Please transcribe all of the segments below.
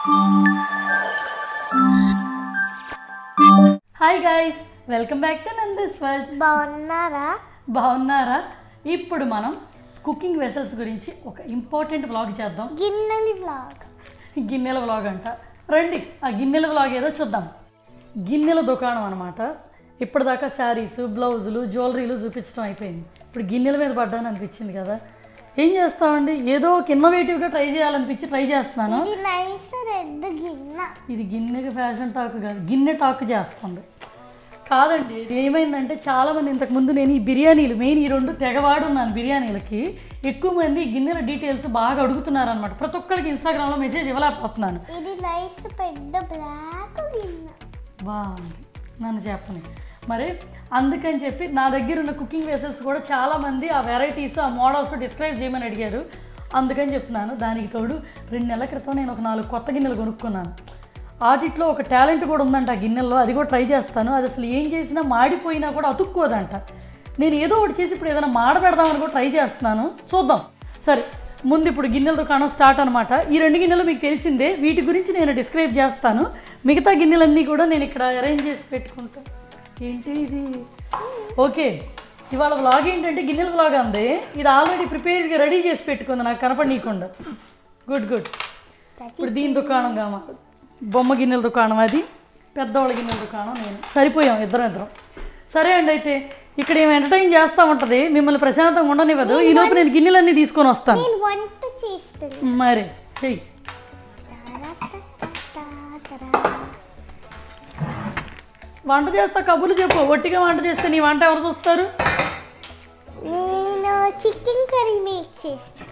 Hi guys welcome back to Nandi's world బాగున్నారా బాగున్నారా ఇప్పుడు మనం కుకింగ్ వెసల్స్ గురించి ఒక ఇంపార్టెంట్ వ్లాగ్ చేద్దాం గిన్నెలి వ్లాగ్ గిన్నెల వ్లాగ్ అంట రండి ఆ గిన్నెల వ్లాగ్ ఏదో చూద్దాం గిన్నెల దుకాణం అనమాట ఇప్పటిదాకా శారీస్ బ్లౌజులు జ్యువెలరీలు చూపించడం అయిపోయింది ఇప్పుడు గిన్నెల మీద పడ్డాను అనిపించింది కదా ఏం చేస్తామండి ఏదో ఒక ఇన్నోవేటివ్గా ట్రై చేయాలనిపించి ట్రై చేస్తున్నాను ఇది నైస్ రెడ్ గిన్నె ఇది గిన్నెకి ఫ్యాషన్ టాక్ కాదు గిన్నె టాక్ చేస్తుంది కాదండి ఇది ఏమైందంటే చాలామంది ఇంతకుముందు నేను ఈ బిర్యానీలు మెయిన్ ఈ రెండు తెగవాడున్నాను బిర్యానీలకి ఎక్కువ మంది ఈ గిన్నెల డీటెయిల్స్ బాగా అడుగుతున్నారు అనమాట ప్రతి ఒక్కరికి ఇన్స్టాగ్రామ్లో మెసేజ్ ఇవ్వలేకపోతున్నాను ఇది నైస్ పెద్ద బ్లాక్ గిన్నె బాగుంది నన్ను చెప్పని మరి అందుకని చెప్పి నా దగ్గర ఉన్న కుకింగ్ వెసల్స్ కూడా చాలామంది ఆ వెరైటీస్ ఆ మోడల్స్ డిస్క్రైబ్ చేయమని అడిగారు అందుకని చెప్తున్నాను దానికి తోడు రెండు నెలల క్రితం నేను ఒక నాలుగు కొత్త గిన్నెలు కొనుక్కున్నాను వాటిట్లో ఒక టాలెంట్ కూడా ఉందంట ఆ గిన్నెల్లో అది కూడా ట్రై చేస్తాను అది అసలు ఏం చేసినా మాడిపోయినా కూడా అతుక్కోదంట నేను ఏదో ఒకటి చేసి ఇప్పుడు ఏదైనా మాడ పెడదామని కూడా ట్రై చేస్తున్నాను చూద్దాం సరే ముందు ఇప్పుడు గిన్నెల దుకాణం స్టార్ట్ అనమాట ఈ రెండు గిన్నెలు మీకు తెలిసిందే వీటి గురించి నేను డిస్క్రైబ్ చేస్తాను మిగతా గిన్నెలన్నీ కూడా నేను ఇక్కడ అరేంజ్ చేసి పెట్టుకుంటాను ఏంటి ఇది ఓకే ఇవాళ వ్లాగ్ ఏంటంటే గిన్నెల వ్లాగ్ అంది ఇది ఆల్రెడీ ప్రిపేర్డ్గా రెడీ చేసి పెట్టుకుంది నాకు కనపడనీయకుండా గుడ్ గుడ్ ఇప్పుడు దీని దుకాణం కామ బొమ్మ గిన్నెల దుకాణం అది పెద్దవాళ్ళ గిన్నెల దుకాణం నేను సరిపోయాం ఇద్దరం ఇద్దరం సరే అండి అయితే ఇక్కడ ఏమి ఎంటర్టైన్ చేస్తూ ఉంటుంది మిమ్మల్ని ప్రశాంతంగా ఉండనివ్వదు ఈ లోపు నేను గిన్నెలన్నీ తీసుకొని వస్తాను నేను వంట చేస్తాను మరి చెయ్యి వంట చేస్తా కబుర్లు చెప్పు ఒట్టిగా వంట చేస్తే నీ వంట ఎవరు చూస్తారు నేను చికెన్ కర్రీ మేక్ చేస్తాను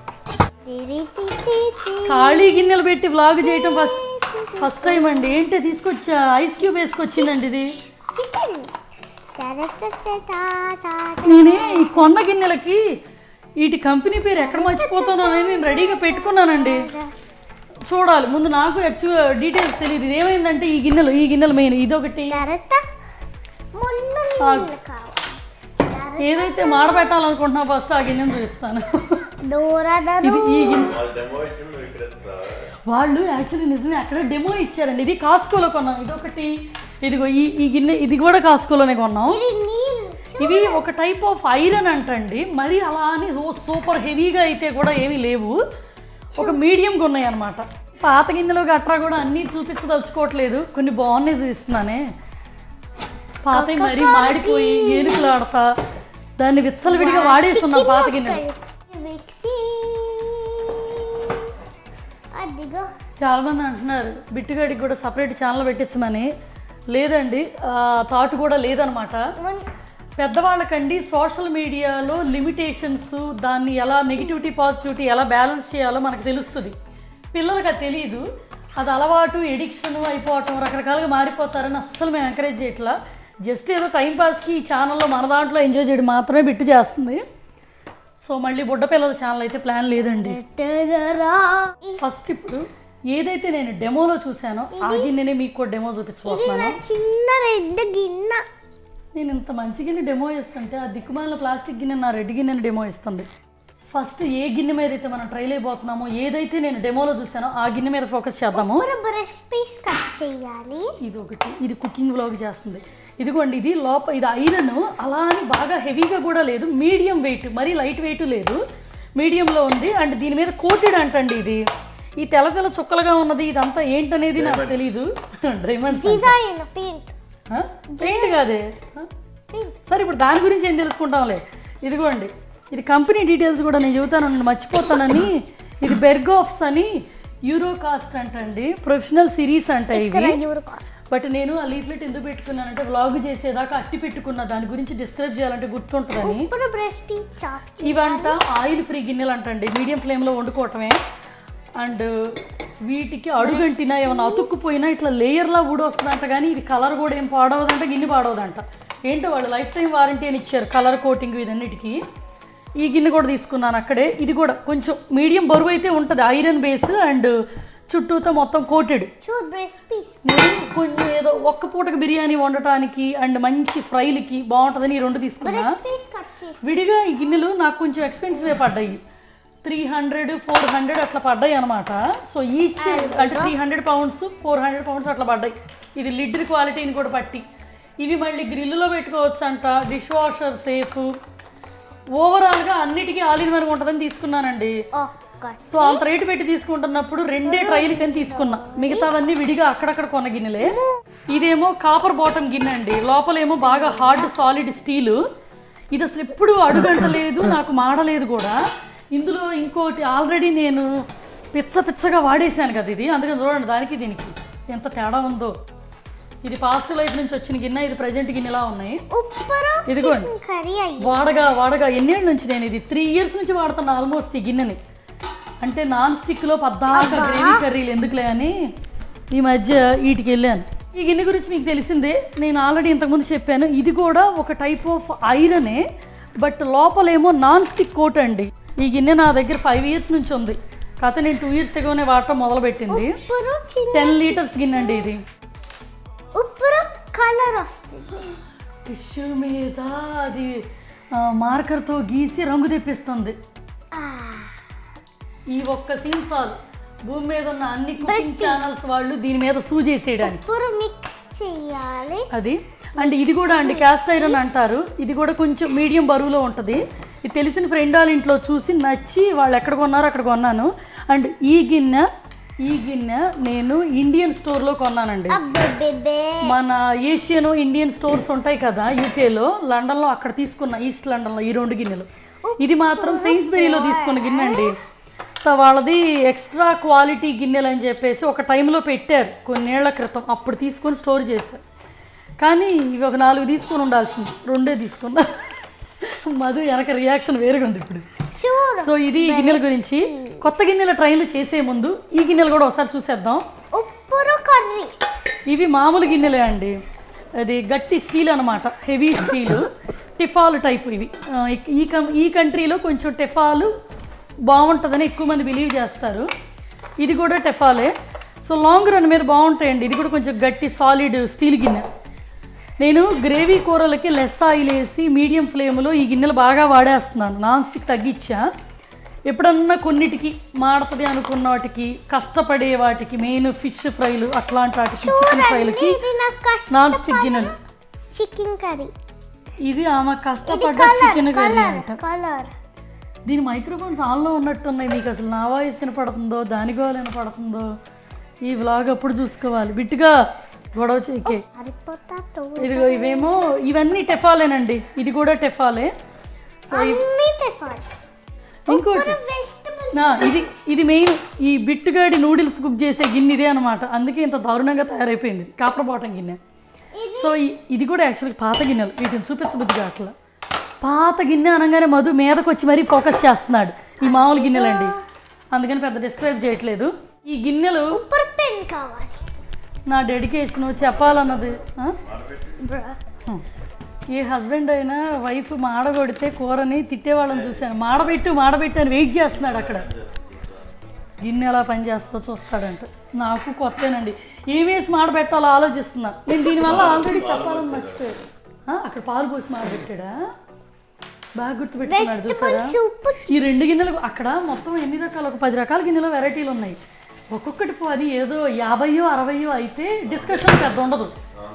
ఖాళీ గిన్నెలు పెట్టి వ్లాగ్ చేయటం ఫస్ట్ ఫస్ట్ టైం అండి ఏంటి తీసుకొచ్చా ఐస్ క్యూబ్ వేసుకొచ్చిందండి ఇది చికెన్ నేనే ఈ కొన్న గిన్నెలకి వీటి కంపెనీ పేరు ఎక్కడ మర్చిపోతానో అని నేను రెడీగా పెట్టుకున్నానండి చూడాలి ముందు నాకు యాక్చువల్ డీటెయిల్స్ తెలియదు ఇది ఏమైందంటే ఈ గిన్నెలు ఈ గిన్నెలు మెయిన్ ఇదొకటి తర్వాత ముందు నీళ్ళు కావాలి ఏదైతే మాడబెట్టాలనుకుంటున్నా ఫస్ట్ ఆ గిన్నెను చూపిస్తాను దూరదరు ఇది ఈ గిన్నె వాళ్ళు డెమో ఇచ్చి నువ్వు ఇక్కడ ఇస్తున్నావా? వాళ్ళు యాక్చువల్లీ నిజమే అక్కడ డెమో ఇచ్చారండి ఇది కాస్కోలో కొన్నాం ఇదొకటి ఇదిగో ఈ ఈ గిన్నె ఇది కూడా కాస్కోలోనే కొన్నాం ఇది నీళ్ళు ఇవి ఒక టైప్ ఆఫ్ ఐరన్ అంటండి మరి అలా అని ఓ సూపర్ హెవీగా అయితే కూడా ఏమీ లేవు ఒక మీడియంగా ఉన్నాయి అనమాట పాత గిన్నెలో గట్రా కూడా అన్నీ చూపించదలుచుకోవట్లేదు కొన్ని బాగున్నాయి చూపిస్తున్నానే పాత మరీ మాడిపోయి ఏనుగులు ఆడతా దాన్ని విచ్చలవిడిగా వాడేస్తున్నాం పాత గిన్నెలు మిక్సీ అదిగో చాలామంది అంటున్నారు బిట్టుగాడికి కూడా సపరేట్ ఛానల్ పెట్టించమని లేదండి థాట్ కూడా లేదనమాట మున్- పెద్దవాళ్ళకండి సోషల్ మీడియాలో లిమిటేషన్స్ దాన్ని ఎలా నెగిటివిటీ పాజిటివిటీ ఎలా బ్యాలెన్స్ చేయాలో మనకు తెలుస్తుంది పిల్లలకి అది తెలియదు అది అలవాటు ఎడిక్షన్ అయిపోవటం రకరకాలుగా మారిపోతారని అస్సలు మేము ఎంకరేజ్ చేయట్లా జస్ట్ ఏదో టైంపాస్కి ఈ ఛానల్లో మన దాంట్లో ఎంజాయ్ చేయడం మాత్రమే బిట్టు చేస్తుంది సో మళ్ళీ బుడ్డ పిల్లల ఛానల్ అయితే ప్లాన్ లేదండి టరరా. ఫస్ట్ ఇప్పుడు ఏదైతే నేను డెమోలో చూశానో ఆ గిన్నెనే మీకు కూడా డెమో ఇది చూపించబోతున్నాను నా చిన్న రెడ్ గిన్నె నేను ఇంత మంచి గిన్నె డెమో ఇస్తుంటే ఆ దిక్కుమాలిన ప్లాస్టిక్ గిన్నె నా రెడ్ గిన్నెని డెమో ఇస్తుంది ఫస్ట్ ఏ గిన్నె మీద అయితే మనం ట్రైల్ అయిపోతున్నామో ఏదైతే నేను డెమోలో చూసానో ఆ గిన్నె మీద ఫోకస్ చేద్దాము ఇప్పుడు బ్రష్ పీస్ కట్ చేయాలి ఇది ఒకటి ఇది కుకింగ్ వ్లాగ్ చేస్తుంది ఇదిగోండి ఇది లోప ఇది ఐరన్ అలా అని బాగా హెవీగా కూడా లేదు మీడియం వెయిట్ మరీ లైట్ వెయిట్ లేదు మీడియంలో ఉంది అండ్ దీని మీద కోటెడ్ అంటండి ఇది ఈ తెల్ల తెల్ల చుక్కలుగా ఉన్నది ఇదంతా ఏంటనేది నాకు తెలియదు డైమండ్స్ డిజైన్ పెయింట్ పెయింట్ కాదే ఆ? పెయింట్ సరే ఇప్పుడు దాని గురించి ఏం తెలుసుకుంటాంలే ఇదిగోండి ఇది కంపెనీ డీటెయిల్స్ కూడా నేను చెబుతాను నేను మర్చిపోతానని ఇది బెర్గోఫ్స్ అని యూరో కాస్ట్ అంటండి ప్రొఫెషనల్ సిరీస్ అంట ఇవి యూరో కాస్ట్ బట్ నేను ఆ లీఫ్లెట్ ఎందుకు పెట్టుకున్నానంటే వ్లాగ్ చేసేదాకా అట్టి పెట్టుకున్న దాని గురించి డిస్క్రైబ్ చేయాలంటే గుర్తుంటుందని ఇప్పుడు బ్రష్ పీస్ చాప్ ఇవంట ఆయిల్ ఫ్రీ గిన్నెలు అంటండి మీడియం ఫ్లేమ్లో వండుకోవటమే అండ్ వీటికి అడుగంటినా ఏమైనా అతుక్కుపోయినా ఇట్లా లేయర్లా ఊడొస్తుందంట కానీ ఇది కలర్ కూడా ఏం పాడవదంట గిన్నె పాడవదంట ఏంటో వాళ్ళు లైఫ్ టైం వారంటీ అని ఇచ్చారు కలర్ కోటింగ్ ఇదన్నిటికీ ఈ గిన్నె కూడా తీసుకున్నాను అక్కడే ఇది కూడా కొంచెం మీడియం బరువు అయితే ఉంటుంది ఐరన్ బేస్ అండ్ చుట్టూతో మొత్తం కోటెడ్ చూడు బ్రష్ పీస్ నేను కొంచెం ఏదో ఒక్క పూటకి బిర్యానీ వండటానికి అండ్ మంచి ఫ్రైలకి బాగుంటుందని ఈ రెండు తీసుకున్నా బ్రష్ పీస్ కట్ చేసి విడిగా ఈ గిన్నెలు నాకు కొంచెం ఎక్స్పెన్సివే పడ్డాయి త్రీ హండ్రెడ్ ఫోర్ హండ్రెడ్ అట్లా పడ్డాయి అనమాట సో ఈచ్ అంటే three hundred pounds four hundred pounds అట్లా పడ్డాయి ఇది లిడ్ క్వాలిటీని కూడా పట్టి ఇవి మళ్ళీ గ్రిల్లులో పెట్టుకోవచ్చు అంట డిష్ వాషర్ సేఫ్ ఓవరాల్గా అన్నిటికీ ఆల్ ఇన్ వన్ ఉంటుందని తీసుకున్నానండి Oh God. సో అంత రేటు పెట్టి తీసుకుంటున్నప్పుడు రెండే ట్రైలు కని తీసుకున్నా మిగతావన్నీ విడిగా అక్కడక్కడ కొన్న గిన్నెలే ఇదేమో కాపర్ బాటమ్ గిన్నె అండి లోపలేమో బాగా హార్డ్ సాలిడ్ స్టీలు ఇది అసలు ఎప్పుడు అడుగంటలేదు నాకు మాడలేదు కూడా ఇందులో ఇంకోటి ఆల్రెడీ నేను పిచ్చ పిచ్చగా వాడేసాను కదా ఇది అందుకని చూడండి దానికి దీనికి ఎంత తేడా ఉందో ఇది పాస్ట్ లైఫ్ నుంచి వచ్చిన గిన్నె ఇది ప్రజెంట్ గిన్నెలా ఉన్నాయి ఉప్పరు ఇదిగోండి కర్రీ అయ్యి వాడగా వాడగా ఎన్నేళ్ళ నుంచి నేను ఇది త్రీ ఇయర్స్ నుంచి వాడుతున్నా ఆల్మోస్ట్ ఈ గిన్నెని అంటే నాన్ స్టిక్లో పద్దాక గ్రేవీ కర్రీలు ఎందుకులే అని ఈ మధ్య వీటికి వెళ్ళాను ఈ గిన్నె గురించి మీకు తెలిసిందే నేను ఆల్రెడీ ఇంతకుముందు చెప్పాను ఇది కూడా ఒక టైప్ ఆఫ్ ఐరనే బట్ లోపలేమో నాన్ స్టిక్ కోట్ అండి ఈ గిన్నె నా దగ్గర ఫైవ్ ఇయర్స్ నుంచి ఉంది కాకపోతే నేను టూ ఇయర్స్ ఎగోనే వాడటం మొదలుపెట్టింది ఉప్పురు చిన్న టెన్ లీటర్స్ గిన్నె అండి ఇది ఉప్పురు కలర్ వస్తుంది టిష్యూ మీద అది ఆ, మార్కర్తో గీసి రంగు తెప్పిస్తుంది ఈ ఒక్క సీన్ చాలు భూమి మీద ఉన్న అన్ని కుకింగ్ ఛానల్స్ వాళ్ళు దీని మీద సూ చేసేయడానికి ఉప్పురు మిక్స్ చేయాలి అది అండ్ ఇది కూడా అండి క్యాస్ట్ ఐరన్ అంటారు ఇది కూడా కొంచెం మీడియం బరువులో ఉంటుంది ఇది తెలిసిన ఫ్రెండ్ వాళ్ళ ఇంట్లో చూసి నచ్చి వాళ్ళు ఎక్కడ కొన్నారో అక్కడ కొన్నాను అండ్ ఈ గిన్నె ఈ గిన్నె నేను ఇండియన్ స్టోర్లో కొన్నానండి అబ్బే మన ఏషియన్ ఇండియన్ స్టోర్స్ ఉంటాయి కదా యూకేలో లండన్లో అక్కడ తీసుకున్న ఈస్ట్ లండన్లో ఈ రెండు గిన్నెలు ఇది మాత్రం సెయిన్స్బెరీలో తీసుకున్న గిన్నె అండి సో వాళ్ళది ఎక్స్ట్రా క్వాలిటీ గిన్నెలు అని చెప్పేసి ఒక టైంలో పెట్టారు కొన్నేళ్ల క్రితం అప్పుడు తీసుకొని స్టోర్ చేశారు కానీ ఇవి ఒక నాలుగు తీసుకొని ఉండాల్సింది రెండే తీసుకున్నా మధు వెనక రియాక్షన్ వేరుగా ఉంది ఇప్పుడు చూడు సో ఇది ఈ గిన్నెల గురించి కొత్త గిన్నెల ట్రైన్లు చేసే ముందు ఈ గిన్నెలు కూడా ఒకసారి చూసేద్దాం ఉప్పురు కర్రీ ఇవి మామూలు గిన్నెలే అండి అది గట్టి స్టీల్ అనమాట హెవీ స్టీల్ టిఫాల్ టైప్ ఇవి ఆ, ఈ కం ఈ కంట్రీలో కొంచెం టెఫాలు బాగుంటుందని ఎక్కువ మంది బిలీవ్ చేస్తారు ఇది కూడా టెఫాలే సో లాంగ్ రన్ మీద బాగుంటాయండి ఇది కూడా కొంచెం గట్టి సాలిడ్ స్టీల్ గిన్నె నేను గ్రేవీ కూరలకి లెస్ ఆయిల్ వేసి మీడియం ఫ్లేమ్లో ఈ గిన్నెలు బాగా వాడేస్తున్నాను నాన్ స్టిక్ తగ్గించా ఎప్పుడన్నా కొన్నిటికి మాడుతుంది అనుకున్న వాటికి కష్టపడే వాటికి మెయిన్ ఫిష్ ఫ్రైలు అట్లాంటి వాటికి చికెన్ ఫ్రైలకి ఇది నాకు నాన్ స్టిక్ గిన్నెలు చికెన్ కర్రీ ఇది ఆమె ఇది కష్టపడ్డ కలర్ చికెన్ కర్రీ కలర్ అంట కలర్ దీని మైక్రోఫోన్స్ ఆన్లో ఉన్నట్టున్నాయి మీకు అసలు నా వాయిస్ వినపడుతుందో దాని గోలు వినపడుతుందో ఈ వ్లాగ్ అప్పుడు చూసుకోవాలి బిట్టుగా గొడవ చేయకే సరిపోతా ఇదిగో ఇవేమో ఇవన్నీ టెఫాలేనండి ఇది కూడా టెఫాలే సో ఇ- అన్ని టిఫాల్స్ ఇంకోటి వెజిటబుల్ నా ఇది ఇది మెయిన్ ఈ బిట్టుగాడి నూడిల్స్ కుక్ చేసే గిన్నె ఇదే అనమాట అందుకే ఇంత దారుణంగా తయారైపోయింది కాపర్ బాటం గిన్నె సో ఈ- ఇది కూడా యాక్చువల్గా పాత గిన్నెలు వీటిని చూపించబుద్దిగా అట్లా పాత గిన్నె అనగానే మధు మీదకి వచ్చి మరీ ఫోకస్ చేస్తున్నాడు ఈ మామూలు గిన్నెలండి అందుకని పెద్ద డిస్క్రైబ్ చేయట్లేదు ఈ గిన్నెలు ఉప్పర్ పెన్ కావాలి నా డెడికేషను చెప్పాలన్నది ఆ? బ్రా హ్మ్. ఏ హస్బెండ్ అయినా వైఫ్ మాడగొడితే కూరని తిట్టేవాళ్ళని చూశాను మాడబెట్టు మాడబెట్టు అని వెయిట్ చేస్తున్నాడు అక్కడ గిన్నె ఎలా పని చేస్తో చూస్తాడంట నాకు కొత్తేనండి ఏం వేసి మాడబెట్టాలో ఆలోచిస్తున్నా నేను దీనివల్ల ఆల్రెడీ చెప్పాలని మర్చిపోయాడు ఆ, అక్కడ పాలు పోసి మాడబెట్టాడా బాగా గుర్తుపెట్టుకున్నాడు వెజిటబుల్ చూసారా సూప్ ఈ రెండు గిన్నెలు అక్కడ మొత్తం ఎన్ని రకాల ఒక పది రకాల గిన్నెలు వెరైటీలు ఉన్నాయి ఒక్కొక్కటి పో- అది ఏదో యాభైయో అరవయో అయితే డిస్కషన్ పెద్ద ఉండదు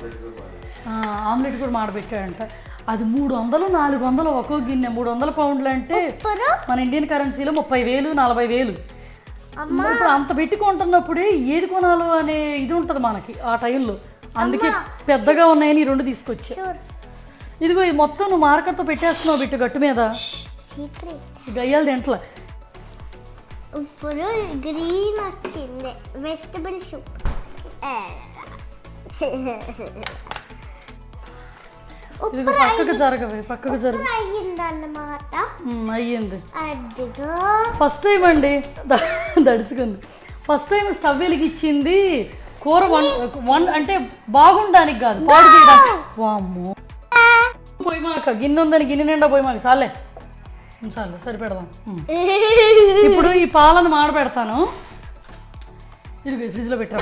ఆ, ఆమ్లెట్ కూడా మాడబెట్టాడంట అది మూడు వందలు నాలుగు వందలు ఒక్కో గిన్నె మూడు వందల పౌండ్లు అంటే ఉప్పురు మన ఇండియన్ కరెన్సీలో ముప్పై వేలు నలభై వేలు ఇప్పుడు అంత పెట్టి కొంటున్నప్పుడే ఏది కొనాలో అనే ఇది ఉంటుంది మనకి ఆ టైంలో అందుకే పెద్దగా ఉన్నాయని ఈ రెండు తీసుకొచ్చా షూర్ ఇదిగో ఇది మొత్తం నువ్వు మార్కర్తో పెట్టేస్తున్నావు బిట్టు గట్టు మీద సీక్రెట్ ఈ గయ్యాలు తింటలే ఇప్పుడు గ్రీన్ వచ్చింది వెజిటబుల్ సూప్ ఇదిగో పక్కకు జరగవే పక్కకు జరగ ఉప్పు అయ్యిందన్నమాట ఉమ్, అయ్యింది అదిగో ఫస్ట్ టైం అండి ద- దడుచుకుంది ఫస్ట్ టైం స్టవ్ వెలిగించింది కూర వన్ వన్ అంటే బాగుండడానికి కాదు పాడు చేయడానికి వామ్మో పోయి మాక గిన్నె ఉందని గిన్నె నిండా పోయి మాకు చాలే ఉమ్, చాలే సరిపెడదాం ఉమ్. ఇప్పుడు ఈ పాలను మాడబెడతాను ఇది ఫ్రిడ్జ్లో పెట్టరా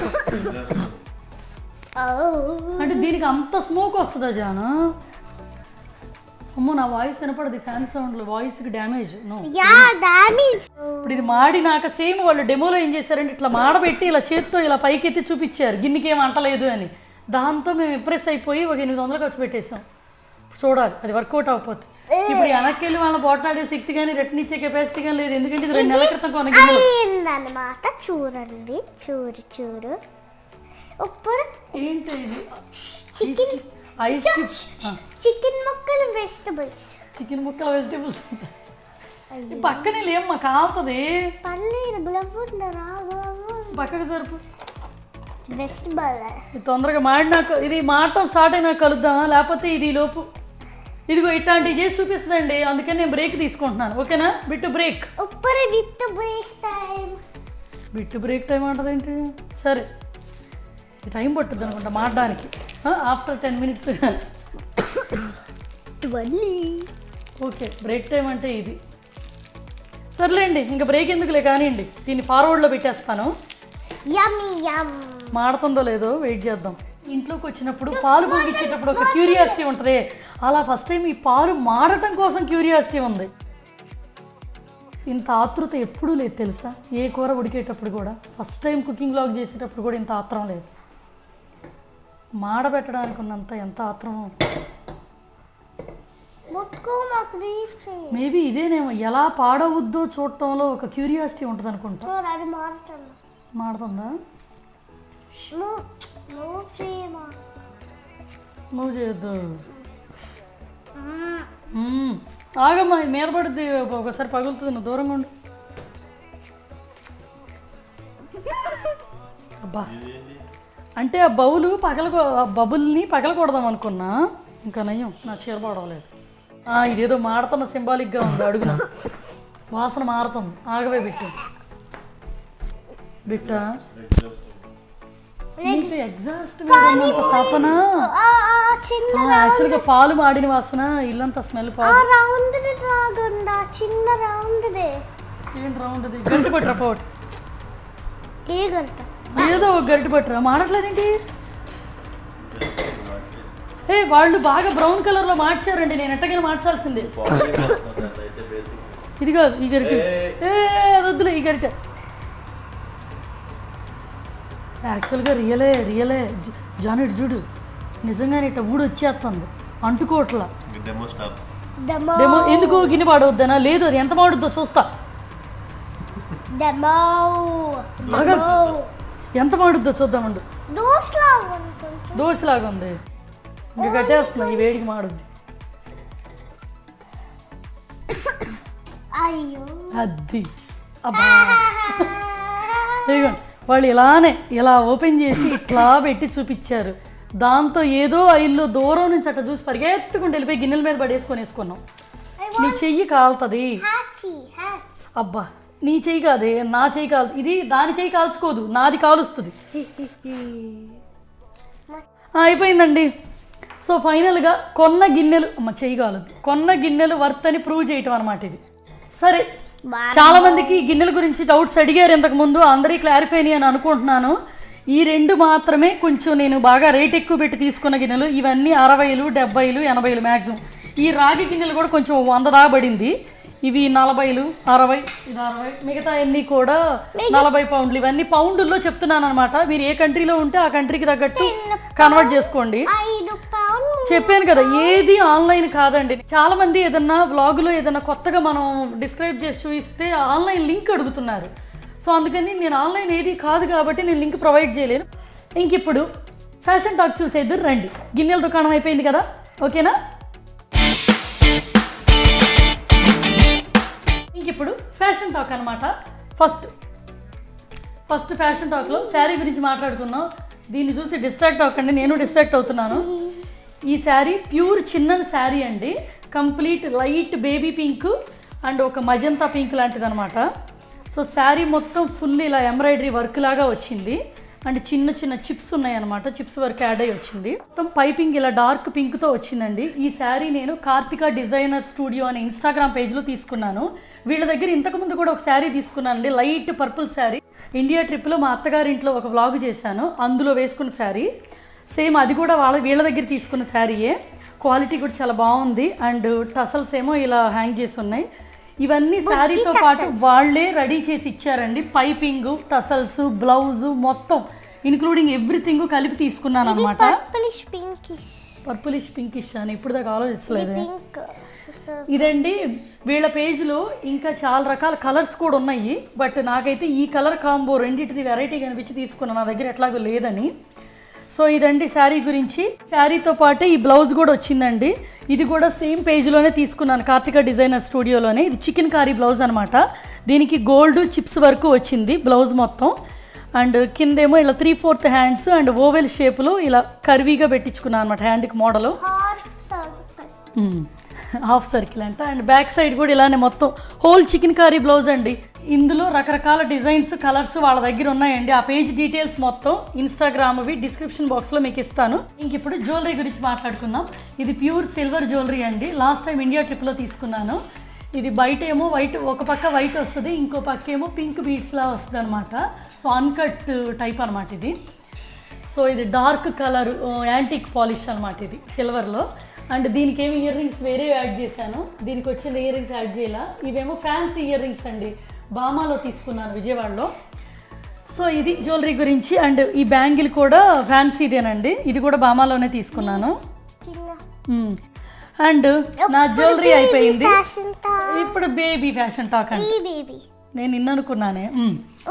ఓ అంటే దీనికి అంత స్మోక్ వస్తుందా జాను అమ్మో నా వాయిస్ వినపడదు ఫ్యాన్ సౌండ్లు వాయిస్కి డ్యామేజ్ నో యా డామేజ్ ఇప్పుడు ఇది మాడినాక సేమ్ వాళ్ళు డెమోలో ఏం చేశారంటే ఇట్లా మాడబెట్టి ఇలా చేత్తో ఇలా పైకెత్తి చూపించారు గిన్నెకి ఏం అంటలేదు అని దాంతో మేము ఇంప్రెస్ అయిపోయి ఒక ఎనిమిది వందలు ఖర్చు పెట్టేసాం చూడాలి అది వర్కౌట్ అవ్వకపోతే ఇప్పుడు వెనక్కి వెళ్ళి వాళ్ళ బోటనాడే శక్తి కానీ రిటర్న్ ఇచ్చే కెపాసిటీ కానీ లేదు ఎందుకంటే ఇది రెండు నెలల క్రితం కొన్న గిన్నెలు అయిందన్నమాట చూడండి చూడు చూడు ఇప్పుడు ఏంటి ఇది చికెన్ ఐస్ క్యూబ్స్ చికెన్ ముక్కలు వెజిటబుల్స్ చికెన్ ముక్కలు వెజిటేబుల్స్ పక్కనే లేమ్మా కాలుతుంది పర్లేదు గ్లవ్ ఉండరా గ్లవ్ పక్కకు సరుపు వెజిటబుల్ ఇది తొందరగా మాడినాక ఇది మాడటం స్టార్ట్ అయినాక కలుద్దామా లేకపోతే ఇది ఈ లోపు ఇదిగో ఇట్లాంటివి చేసి చూపిస్తుందండి అందుకని నేను బ్రేక్ తీసుకుంటున్నాను ఓకేనా బిట్టు బ్రేక్ ఇప్పుడు with break time bit break time అంటది ఏంటి సరే ఈ టైం పట్టుద్ది అనుకుంటా మాడడానికి after ten minutes twelve okay break time అంటే ఇది సర్లేండి ఇంకా బ్రేక్ ఎందుకులే కానివ్వండి దీన్ని ఫార్వర్డ్లో పెట్టేస్తాను యమ్మీ యమ్ మాడుతుందో లేదో వెయిట్ చేద్దాం ఇంట్లోకి వచ్చినప్పుడు పాలు పొంగిచ్చేటప్పుడు ఒక క్యూరియాసిటీ ఉంటుంది అలా ఫస్ట్ టైం ఈ పాలు మాడటం కోసం క్యూరియాసిటీ ఉంది ఇంత ఆతృత ఎప్పుడూ లేదు తెలుసా ఏ కూర ఉడికేటప్పుడు కూడా ఫస్ట్ టైం కుకింగ్ లాగ్ చేసేటప్పుడు కూడా ఇంత ఆత్రం లేదు మాడబెట్టడానికి ఉన్నంత ఎంత ఆత్రమో ముట్టుకో మాకు రీఫ్ చేయి మేబీ ఇదేనేమో ఎలా పాడవద్దో చూడటంలో ఒక క్యూరియాసిటీ ఉంటుంది అనుకుంటా చూడు అది మారుతుంది మాడుతుందా మూవ్ మూవ్ చేయమా నువ్వు చేయొద్దు మ్మ్. ఆగమ్మా ఇది మీద పడుద్ది ఒక- ఒకసారి పగులుతుంది నువ్వు దూరంగా ఉండు అబ్బా అంటే ఆ బౌలు పగల ఆ బబుల్ని పగలకూడదాం అనుకున్నా ఇంకా నయ్యం నా చీర పడవలేదు ఆ, ఇదేదో మాడుతున్న సింబాలిక్గా ఉంది అడుగున వాసన మారుతుంది ఆగవే బిట్టు బిట్ట నీకు ఎగ్జాస్ట్ మీద ఉన్నంత తపన చిన్న యాక్చువల్గా పాలు మాడిన వాసన ఇల్లంతా స్మెల్ ఆ పాలు రౌండ్ రాగుందా చిన్న రౌండ్ దే ఏంటి రౌండ్ అది గంటి పట్టురా పోటీ ఏ గంట ఏదో ఒక గరిటె పట్టురా మాడట్లేదేంటి ఏ వాళ్ళు బాగా బ్రౌన్ కలర్ లో మార్చారండి నేను ఎట్టగైనా మార్చాల్సిందే అయితే బేసిక్ ఇది కాదు ఈ గరిటె ఏ అది వద్దులే ఈ గరిటె యాక్చువల్గా రియలే రియలే జ- జానెట్ చూడు నిజంగానే ఇట్ట ఊడు వచ్చేస్తుంది అంటుకోవట్లా డెమో స్టాప్ డెమో డెమో ఎందుకు గిన్నె పాడవద్దనా లేదు అది ఎంత పాడుద్దో చూస్తా డెమో బాగా ఎంత పాడుద్దో చూద్దామండు దోశ లాగా ఉంటుంది దోశలాగా ఉంది ఇంకా కట్టేస్తున్నా ఈ వేడికి మాడుద్ది అయ్యో అది అబ్బా ఇదిగోండి వాళ్ళు ఇలానే ఇలా ఓపెన్ చేసి ఇట్లా పెట్టి చూపించారు దాంతో ఏదో ఆ ఇల్లు దూరం నుంచి అట్లా చూసి పరిగెత్తుకుంటూ వెళ్ళిపోయి గిన్నెల మీద పడేసుకొని వేసుకున్నాం నీ చెయ్యి కాలుతుంది హ్యాచీ హ్యాచ్ అబ్బా నీ చెయ్యి కాదే నా చెయ్యి కాలు ఇది దాని చెయ్యి కాల్చుకోదు నాది కాలుస్తుంది ఆ, అయిపోయిందండి సో ఫైనల్గా కొన్న గిన్నెలు అమ్మ చెయ్యి కాలదు కొన్న గిన్నెలు వర్త్ అని ప్రూవ్ చేయటం అనమాట ఇది సరే చాలా మందికి ఈ గిన్నెల గురించి డౌట్స్ అడిగారు ఇంతకు ముందు అందరికీ క్లారిఫై అని అనుకుంటున్నాను ఈ రెండు మాత్రమే కొంచెం నేను బాగా రేట్ ఎక్కువ పెట్టి తీసుకున్న గిన్నెలు ఇవన్నీ అరవైలు డెబ్బైలు ఎనభైలు మ్యాక్సిమం ఈ రాగి గిన్నెలు కూడా కొంచెం వంద దాకా పడింది ఇవి నలభైలు అరవై ఇది అరవై మిగతా అన్నీ కూడా నలభై పౌండ్లు ఇవన్నీ పౌండ్లో చెప్తున్నాను అనమాట మీరు ఏ కంట్రీలో ఉంటే ఆ కంట్రీకి తగ్గట్టు కన్వర్ట్ చేసుకోండి ఐదు పౌండ్ చెప్పాను కదా ఏది ఆన్లైన్ కాదండి చాలా మంది ఏదన్నా వ్లాగులో ఏదన్నా కొత్తగా మనం డిస్క్రైబ్ చేసి చూపిస్తే ఆన్లైన్ లింక్ అడుగుతున్నారు సో అందుకని నేను ఆన్లైన్ ఏది కాదు కాబట్టి నేను లింక్ ప్రొవైడ్ చేయలేను ఇంక ఇప్పుడు ఫ్యాషన్ టాక్ చూసేద్దరు రండి గిన్నెల దుకాణం అయిపోయింది కదా ఓకేనా ఇంక ఇప్పుడు ఫ్యాషన్ టాక్ అనమాట ఫస్ట్ ఫస్ట్ ఫ్యాషన్ టాక్లో శారీ గురించి మాట్లాడుకుందాం దీన్ని చూసి డిస్ట్రాక్ట్ అవ్వకండి నేను డిస్ట్రాక్ట్ అవుతున్నాను ఈ శారీ ప్యూర్ చిన్న శారీ అండి complete light baby pink and ఒక మజంతా పింక్ లాంటిది అనమాట సో శారీ మొత్తం ఫుల్ ఇలా ఎంబ్రాయిడరీ వర్క్ లాగా వచ్చింది అండ్ చిన్న చిన్న చిప్స్ ఉన్నాయన్నమాట చిప్స్ వర్క్ యాడ్ అయ్యి వచ్చింది మొత్తం పైపింగ్ ఇలా డార్క్ పింక్తో వచ్చిందండి ఈ శారీ నేను కార్తిక డిజైనర్ స్టూడియో అనే ఇన్స్టాగ్రామ్ పేజ్లో తీసుకున్నాను వీళ్ళ దగ్గర ఇంతకుముందు కూడా ఒక శారీ తీసుకున్నానండి లైట్ పర్పుల్ శారీ ఇండియా ట్రిప్లో మా అత్తగారింట్లో ఒక వ్లాగ్ చేశాను అందులో వేసుకున్న శారీ సేమ్ అది కూడా వాళ్ళ వీళ్ళ దగ్గర తీసుకున్న శారీయే క్వాలిటీ కూడా చాలా బాగుంది అండ్ టసల్స్ ఏమో ఇలా హ్యాంగ్ చేసి ఉన్నాయి ఇవన్నీ శారీతో పాటు వాళ్ళే రెడీ చేసి ఇచ్చారండి పైపింగ్ టసల్స్ బ్లౌజ్ మొత్తం ఇన్క్లూడింగ్ ఎవ్రీథింగ్ కలిపి తీసుకున్నాను అనమాట పర్పులిష్ పింకిష్ పర్పులిష్ పింకిష్ అని ఇప్పుడు దాకా ఆలోచించలేదు పింక్ ఇదండి వీళ్ళ పేజ్లో ఇంకా చాలా రకాల కలర్స్ కూడా ఉన్నాయి బట్ నాకైతే ఈ కలర్ కాంబో రెండింటిది వెరైటీ కనిపించి తీసుకున్నాను నా దగ్గర ఎట్లాగో లేదని సో ఇదండి శారీ గురించి శారీతో పాటే ఈ బ్లౌజ్ కూడా వచ్చిందండి ఇది కూడా సేమ్ పేజ్లోనే తీసుకున్నాను కార్తిక డిజైనర్ స్టూడియోలోనే ఇది చికెన్ కారీ బ్లౌజ్ అనమాట దీనికి గోల్డ్ చిప్స్ వరకు వచ్చింది బ్లౌజ్ మొత్తం అండ్ కిందేమో ఇలా three fourth hands and oval షేప్లో ఇలా కర్వీగా పెట్టించుకున్నాను అనమాట హ్యాండ్కి model half circle half circle అంట అండ్ బ్యాక్ సైడ్ కూడా ఇలానే మొత్తం హోల్ చికెన్ కర్రీ బ్లౌజ్ అండి ఇందులో రకరకాల డిజైన్స్ కలర్స్ వాళ్ళ దగ్గర ఉన్నాయండి ఆ పేజ్ డీటెయిల్స్ మొత్తం ఇన్స్టాగ్రామ్వి డిస్క్రిప్షన్ బాక్స్లో మీకు ఇస్తాను ఇంక ఇప్పుడు జ్యువెలరీ గురించి మాట్లాడుకుందాం ఇది ప్యూర్ సిల్వర్ జ్యువెలరీ అండి లాస్ట్ టైం ఇండియా ట్రిప్లో తీసుకున్నాను ఇది బయట ఏమో వైట్ ఒక పక్క వైట్ వస్తుంది ఇంకో పక్క ఏమో పింక్ బీడ్స్లా వస్తుంది అనమాట సో అన్కట్ టైప్ అనమాట ఇది సో ఇది డార్క్ కలర్ యాంటిక్ పాలిష్ అనమాట ఇది సిల్వర్లో అండ్ దీనికి ఏమి ఇయర్ రింగ్స్ వేరే యాడ్ చేశాను దీనికి వచ్చిన ఇయర్ రింగ్స్ యాడ్ చేయాల ఇవేమో ఫ్యాన్సీ ఇయర్ రింగ్స్ అండి బామాలో తీసుకున్నాను విజయవాడలో సో ఇది జ్యువెలరీ గురించి అండ్ ఈ బ్యాంగిల్ కూడా ఫ్యాన్సీదేనండి ఇది కూడా బామాలోనే తీసుకున్నాను చిన్న అండ్ నా జ్యువెలరీ అయిపోయింది ఫ్యాషన్ టాప్ ఇప్పుడు బేబీ ఫ్యాషన్ టాక్ అండి ఈ బేబీ నేను నిన్న అనుకున్నానే మ్మ్.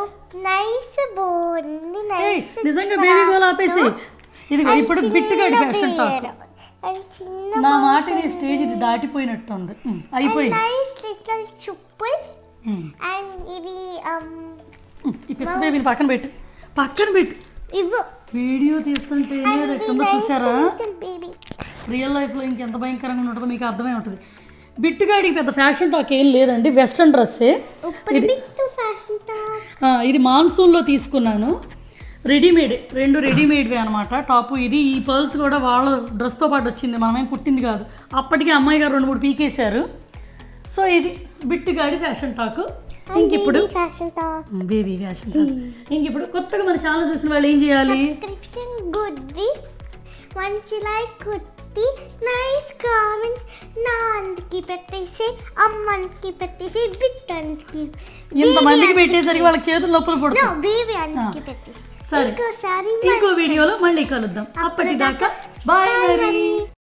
నైస్ బాగుంది ఏయ్, నైస్ నిజంగా బేబీ గోల్ ఆపేసి ఇది ఇప్పుడు బిట్టుగడి ఫ్యాషన్ టాక్ అది చిన్న నా మాటని స్టేజ్ ఇది దాటిపోయినట్టుంది మ్మ్. అయిపోయింది నైస్ లిటిల్ చుప్పుల్ మ్మ్. అండ్ ఇది um, మ్మ్. ఈ పిచ్చ బేబీని పక్కన పెట్టు పక్కన పెట్టు ఇవ్వు వీడియో తీస్తుంటే ఇది ఎట్టుందో నైస్ చూసారా లిటిల్ బేబీ రియల్ లైఫ్లో ఇంకెంత భయంకరంగా ఉంటుందో మీకు అర్థమై ఉంటుంది బిట్టుగాడికి పెద్ద ఫ్యాషన్ టాక్ ఏం లేదండి వెస్ట్రన్ డ్రెస్సే ఇప్పుడు బిట్టు ఫ్యాషన్ టాప్ ఆ, ఇది మాన్సూన్లో తీసుకున్నాను రెడీమేడ్ రెండు రెడీమేడ్వే అనమాట టాప్ ఇది ఈ పర్ల్స్ కూడా వాళ్ళ డ్రెస్తో పాటు వచ్చింది మనమేం కుట్టింది కాదు అప్పటికే అమ్మాయి గారు రెండు మూడు పీకేశారు సో ఇది బిట్టుగాడి ఫ్యాషన్ టాక్ ఇంక ఇప్పుడు fashion top baby fashion talk ఇంక ఇప్పుడు కొత్తగా మన ఛానల్ చూసిన వాళ్ళు ఏం చేయాలి సబ్స్క్రిప్షన్ గుడ్ది మంచి లైక్ కుట్టి నైస్ కామెంట్స్ నాన్నకి పెట్టేసి అమ్మకి పెట్టేసి బిట్ అంతకి ఇంతమందికి పెట్టేసరికి వాళ్ళకి చేతులు నొప్పులు నో పడుతుంది బేబీ అంతకి పెట్టేసి సరే ఇంకోసారి ఇంకో వీడియోలో మళ్ళీ కలుద్దాం అప్పటిదాకా బాయ్ మరి